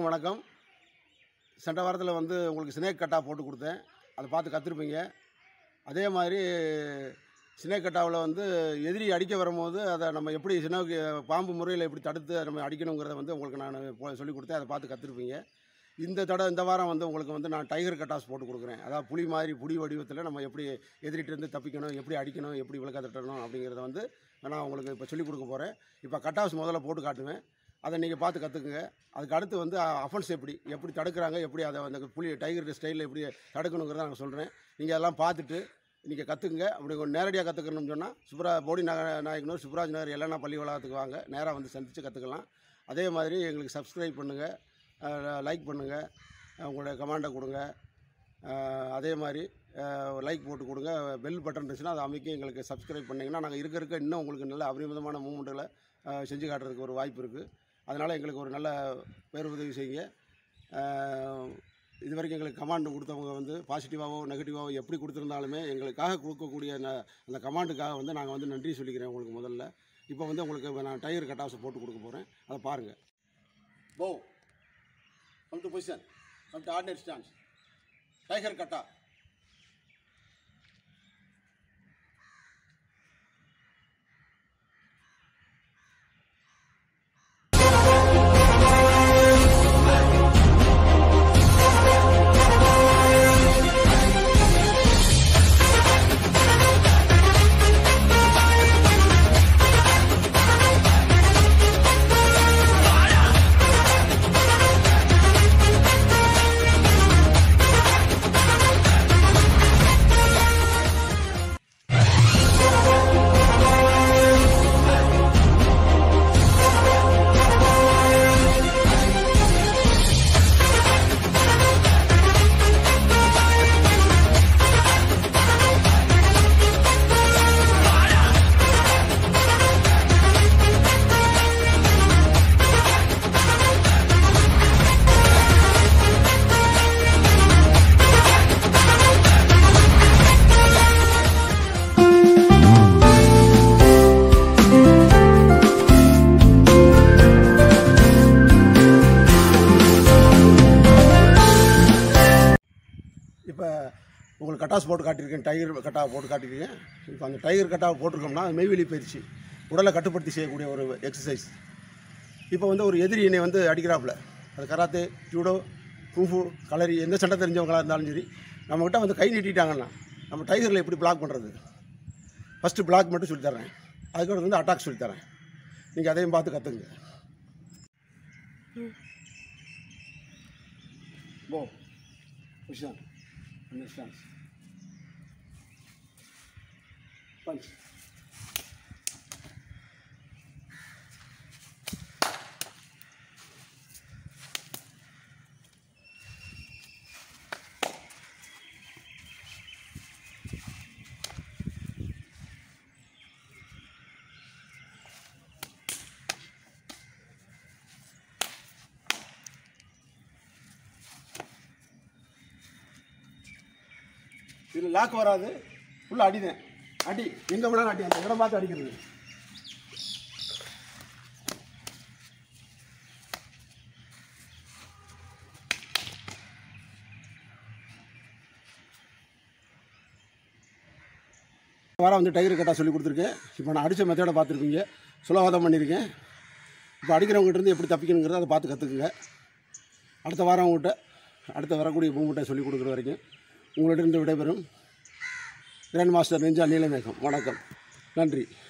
அனைவருக்கும் வணக்கம் சென்ற வாரத்தில் வந்து உங்களுக்கு ஸ்னேக் கட்டா போட்டு கொடுத்தேன் அதை பார்த்து கற்றுருப்பீங்க அதே மாதிரி ஸ்னேக் கட்டாவில் வந்து எதிரி அடிக்க வரும்போது அதை நம்ம எப்படி சின்ன பாம்பு முறையில் எப்படி தடுத்து நம்ம அடிக்கணுங்கிறத வந்து உங்களுக்கு நான் இப்போ சொல்லிக் கொடுத்தேன் அதை பார்த்து கற்றுருப்பீங்க இந்த தடவை இந்த வாரம் வந்து உங்களுக்கு வந்து நான் டைகர் கட்டாஸ் போட்டு கொடுக்குறேன் அதாவது புலி மாதிரி புலி வடிவத்தில் நம்ம எப்படி எதிரிட்டு இருந்து தப்பிக்கணும் எப்படி அடிக்கணும் எப்படி விளக்க தட்டணும் அப்படிங்கிறத வந்து நான் உங்களுக்கு இப்போ சொல்லிக் கொடுக்க போகிறேன் இப்போ கட்டாஸ் முதல்ல போட்டு காட்டுவேன் அதை நீங்கள் பார்த்து கற்றுக்குங்க அதுக்கு அடுத்து வந்து அஃபென்ஸ் எப்படி எப்படி தடுக்கிறாங்க எப்படி அதை அந்த புலி டைகர் ஸ்டைலில் எப்படி தடுக்கணுங்கிறத நான் சொல்கிறேன் நீங்கள் அதெல்லாம் பார்த்துட்டு நீங்கள் கற்றுக்குங்க அப்படி கொஞ்சம் நேரடியாக கற்றுக்கணும்னு சொன்னால் சுப்ரா போடி நகர நாயக்கனூர் சுப்ராஜ் நகர் எல்லாம் பள்ளி வளாகத்துக்கு வாங்க நேராக வந்து சந்தித்து கற்றுக்கலாம் அதே மாதிரி எங்களுக்கு சப்ஸ்கிரைப் பண்ணுங்கள் லைக் பண்ணுங்கள் உங்களுடைய கமெண்டை கொடுங்க அஹ், அதே மாதிரி லைக் போட்டு கொடுங்க பெல் பட்டன் இருந்துச்சுன்னா அதை அமைக்கி எங்களுக்கு சப்ஸ்கிரைப் பண்ணிங்கன்னா நாங்கள் இருக்க இருக்க இன்னும் உங்களுக்கு நல்ல அபரிமிதமான மூமெண்ட்டுகளை செஞ்சு காட்டுறதுக்கு ஒரு வாய்ப்பு இருக்குது அதனால் எங்களுக்கு ஒரு நல்ல பேர் உதவி செய்யுங்க அஹ், இது வரைக்கும் எங்களுக்கு கமாண்டு கொடுத்தவங்க வந்து பாசிட்டிவாகவோ நெகட்டிவாகவோ எப்படி கொடுத்துருந்தாலுமே எங்களுக்காக கொடுக்கக்கூடிய அந்த அந்த கமாண்டுக்காக வந்து நாங்கள் வந்து நன்றி சொல்லிக்கிறேன் உங்களுக்கு முதல்ல இப்போ வந்து உங்களுக்கு நான் டயர் கட்டாசை போட்டு கொடுக்க போகிறேன் அதை பாருங்கள் bow come to position come to ordinary stance tiger kata இப்போ உங்களுக்கு கட்டாஸ் போட்டு காட்டியிருக்கேன் டைகர் கட்டா போட்டு காட்டியிருக்கேன் இப்போ அந்த டைகர் கட்டாவை போட்டிருக்கோம்னா அது மெய்வெளி பயிற்சி உடலை கட்டுப்படுத்தி செய்யக்கூடிய ஒரு எக்ஸசைஸ் இப்போ வந்து ஒரு எதிரி என்னை வந்து அடிக்கிறாப்புல அது கராத்தே ஜூடோ குஃபு கலரி எந்த சண்டை தெரிஞ்சவங்களா இருந்தாலும் சரி நம்மக்கிட்ட வந்து கை நீட்டிட்டாங்கன்னா நம்ம டைகரில் எப்படி பிளாக் பண்ணுறது ஃபஸ்ட்டு பிளாக் மட்டும் சொல்லித்தரேன் அதுக்கப்புறம் வந்து அட்டாக் சொல்லித்தரேன் நீங்கள் அதையும் பார்த்து கற்றுங்க போ பொசிஷன் அண்டர்ஸ்டாண்ட்ஸ் பஞ்ச் இதில் லாக் வராது ஃபுல்லாக அடிதேன் அடி எங்கே வேணாலும் அடி அந்த இடம் பார்த்து அடிக்கிறது வாரம் வந்து டைகர் கட்டா சொல்லி கொடுத்துருக்கேன் இப்போ நான் அடித்த மெத்தடை பார்த்துருக்கீங்க சுலவாதம் பண்ணியிருக்கேன் இப்போ அடிக்கிறவங்ககிட்ட இருந்து எப்படி தப்பிக்கணுங்கிறத அதை பார்த்து கற்றுக்குங்க அடுத்த வாரம் உங்கள்கிட்ட அடுத்த வரக்கூடிய மூமெண்ட்டை சொல்லிக் கொடுக்குற வரைக்கும் உங்களிடம் விடைபெறும் கிராண்ட் மாஸ்டர் நெஞ்சா நீலமேகம் வணக்கம் நன்றி